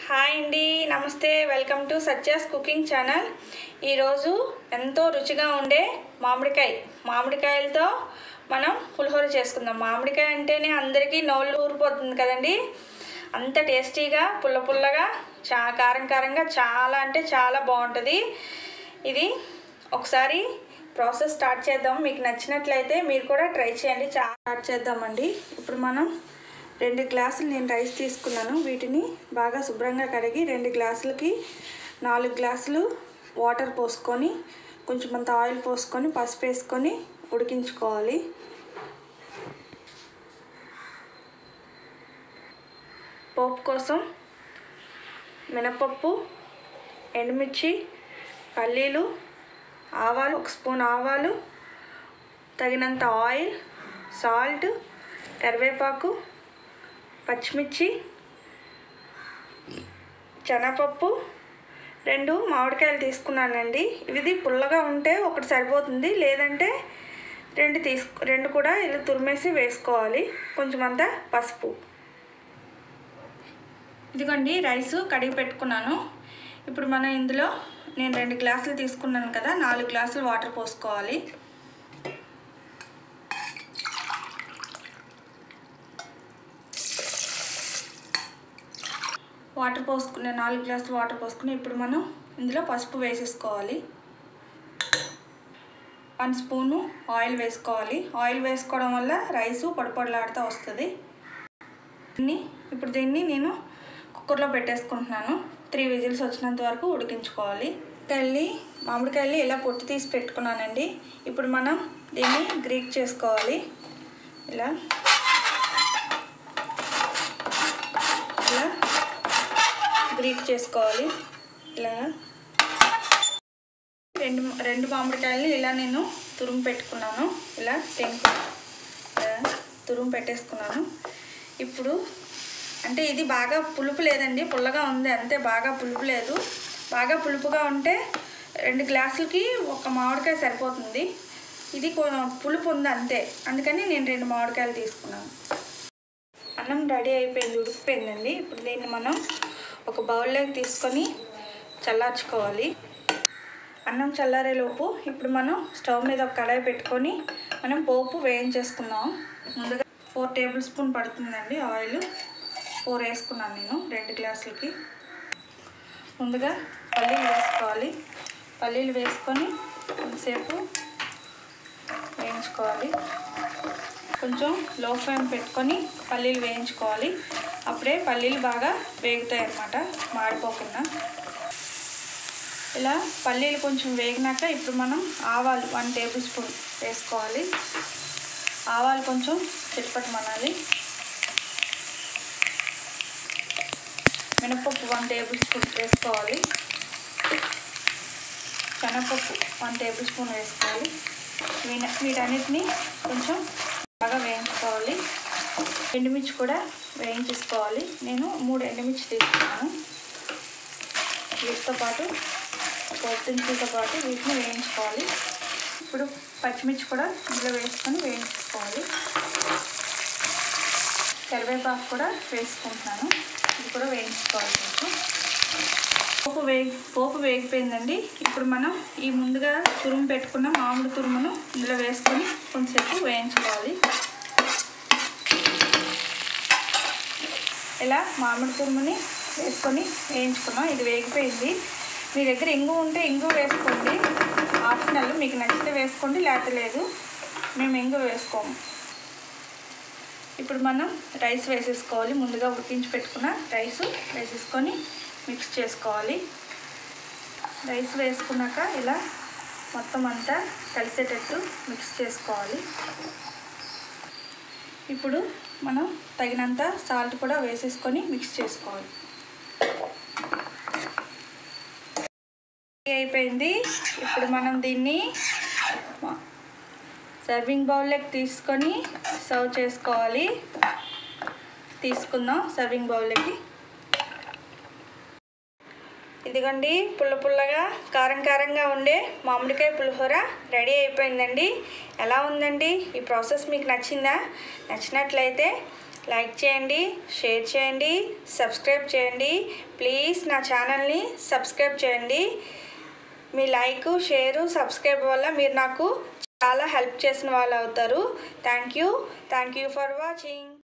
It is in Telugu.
హాయ్ అండి నమస్తే welcome to Satya's cooking channel ఈరోజు ఎంతో రుచిగా ఉండే మామిడికాయ మామిడికాయలతో మనం పులిహోర చేసుకుందాం మామిడికాయ అంటేనే అందరికీ నోళ్ళు ఊరిపోతుంది కదండి అంత టేస్టీగా పుల్ల పుల్లగా చా కారం కారంగా చాలా అంటే చాలా బాగుంటుంది ఇది ఒకసారి ప్రాసెస్ స్టార్ట్ చేద్దాం మీకు నచ్చినట్లయితే మీరు కూడా ట్రై చేయండి చా స్టార్ట్ చేద్దామండి ఇప్పుడు మనం రెండు గ్లాసులు నేను రైస్ తీసుకున్నాను వీటిని బాగా శుభ్రంగా కడిగి రెండు గ్లాసులకి నాలుగు గ్లాసులు వాటర్ పోసుకొని కొంచెం అంత ఆయిల్ పోసుకొని పసుపు వేసుకొని ఉడికించుకోవాలి పోపు కోసం మినపప్పు ఎండుమిర్చి పల్లీలు ఆవాలు ఒక స్పూన్ ఆవాలు తగినంత ఆయిల్ సాల్ట్ కరివేపాకు పచ్చిమిర్చి శనగపప్పు రెండు మామిడికాయలు తీసుకున్నానండి ఇది పుల్లగా ఉంటే ఒకటి సరిపోతుంది లేదంటే రెండు తీసుకు రెండు కూడా ఇలా తురిమేసి వేసుకోవాలి కొంచెం అంత పసుపు ఇదిగోండి రైస్ కడిగి పెట్టుకున్నాను ఇప్పుడు మనం ఇందులో నేను రెండు గ్లాసులు తీసుకున్నాను కదా నాలుగు గ్లాసులు వాటర్ పోసుకోవాలి వాటర్ పోసుకునే నాలుగు గ్లాసులు వాటర్ పోసుకుని ఇప్పుడు మనం ఇందులో పసుపు వేసేసుకోవాలి వన్ స్పూను ఆయిల్ వేసుకోవాలి ఆయిల్ వేసుకోవడం వల్ల రైసు పొడిపొడలాడుతూ వస్తుంది దీన్ని ఇప్పుడు దీన్ని నేను కుక్కర్లో పెట్టేసుకుంటున్నాను త్రీ విజిల్స్ వచ్చినంత వరకు ఉడికించుకోవాలి కాయల్ని మామిడికాయలు ఇలా పొట్టు తీసి పెట్టుకున్నానండి ఇప్పుడు మనం దీన్ని గ్రీక్ చేసుకోవాలి ఇలా ఇలా గ్రీక్ చేసుకోవాలి ఇలా రెండు రెండు మామిడికాయలు ఇలా నేను తురుము పెట్టుకున్నాను ఇలా టెంకు ఇలా తురుము పెట్టేసుకున్నాను ఇప్పుడు అంటే ఇది బాగా పులుపు లేదండి పుల్లగా ఉంది అంతే బాగా పులుపు లేదు బాగా పులుపుగా ఉంటే రెండు గ్లాసులకి ఒక మామిడికాయ సరిపోతుంది ఇది కొ- పులుపు ఉంది అంతే అందుకని నేను రెండు మామిడికాయలు తీసుకున్నాను అన్నం రెడీ అయిపోయింది ఉడికిపోయిందండి ఇప్పుడు దీన్ని మనం ఒక బౌల్లోకి తీసుకొని చల్లార్చుకోవాలి అన్నం చల్లారేలోపు ఇప్పుడు మనం స్టవ్ మీద ఒక కడాయి పెట్టుకొని మనం పోపు వేయించేసుకుందాం ముందుగా ఫోర్ టేబుల్ స్పూన్ పడుతుందండి ఆయిల్ ఫోర్ వేసుకున్నాను నేను రెండు గ్లాసులకి ముందుగా పల్లీలు వేసుకోవాలి పల్లీలు వేసుకొని కొంతసేపు వేయించుకోవాలి కొంచెం లో ఫ్లేమ్ పెట్టుకొని పల్లీలు వేయించుకోవాలి అప్పుడే పల్లీలు బాగా వేగుతాయి అన్నమాట మాడిపోకుండా ఇలా పల్లీలు కొంచెం వేగినాక ఇప్పుడు మనం ఆవాలు వన్ టేబుల్ స్పూన్ వేసుకోవాలి ఆవాలు కొంచెం చిట్పట్టమనాలి మినపప్పు వన్ టేబుల్ స్పూన్ వేసుకోవాలి శనగపప్పు వన్ టేబుల్ స్పూన్ వేసుకోవాలి వీన వీటన్నిటిని కొంచెం బాగా వేయించుకోవాలి ఎండుమిర్చి కూడా వేయించేసుకోవాలి నేను మూడు ఎండుమిర్చి తీసుకున్నాను వీటితో పాటు పొద్దున్నతో పాటు వీటిని వేయించుకోవాలి ఇప్పుడు పచ్చిమిర్చి కూడా ఇందులో వేసుకొని వేయించుకోవాలి కరివేపాకు కూడా వేసుకుంటున్నాను ఇది కూడా వేయించుకోవాలి కొంచెం పోపు వేగి పోపు వేగిపోయిందండి ఇప్పుడు మనం ఈ ముందుగా తురుము పెట్టుకున్న మామిడి తురుమును ఇందులో వేసుకొని కొంచెంసేపు వేయించుకోవాలి ఇలా మామిడి తురుముని వేసుకొని వేయించుకున్నాం ఇది వేగిపోయింది మీ దగ్గర ఇంగు ఉంటే ఇంగు వేసుకోండి ఆప్షనల్ మీకు నచ్చితే వేసుకోండి లేకపోతే లేదు మేము ఇంగు వేసుకోము ఇప్పుడు మనం రైస్ వేసేసుకోవాలి ముందుగా ఉడికించి పెట్టుకున్న రైస్ వేసేసుకొని మిక్స్ చేసుకోవాలి రైస్ వేసుకున్నాక ఇలా మొత్తం అంతా కలిసేటట్టు మిక్స్ చేసుకోవాలి ఇప్పుడు మనం తగినంత సాల్ట్ కూడా వేసేసుకొని మిక్స్ చేసుకోవాలి అయిపోయింది ఇప్పుడు మనం దీన్ని సర్వింగ్ బౌల్లోకి తీసుకొని సర్వ్ చేసుకోవాలి తీసుకుందాం సర్వింగ్ బౌల్లోకి ఇదిగోండి పుల్ల పుల్లగా కారం కారంగా ఉండే మామిడికాయ పులిహోర రెడీ అయిపోయిందండి ఎలా ఉందండి ఈ ప్రాసెస్ మీకు నచ్చిందా నచ్చినట్లయితే లైక్ చేయండి షేర్ చేయండి సబ్స్క్రైబ్ చేయండి ప్లీజ్ నా ఛానల్ని సబ్స్క్రైబ్ చేయండి మీ లైక్ షేరు సబ్స్క్రైబ్ వల్ల మీరు నాకు చాలా హెల్ప్ చేసిన వాళ్ళు అవుతారు thank you thank you for watching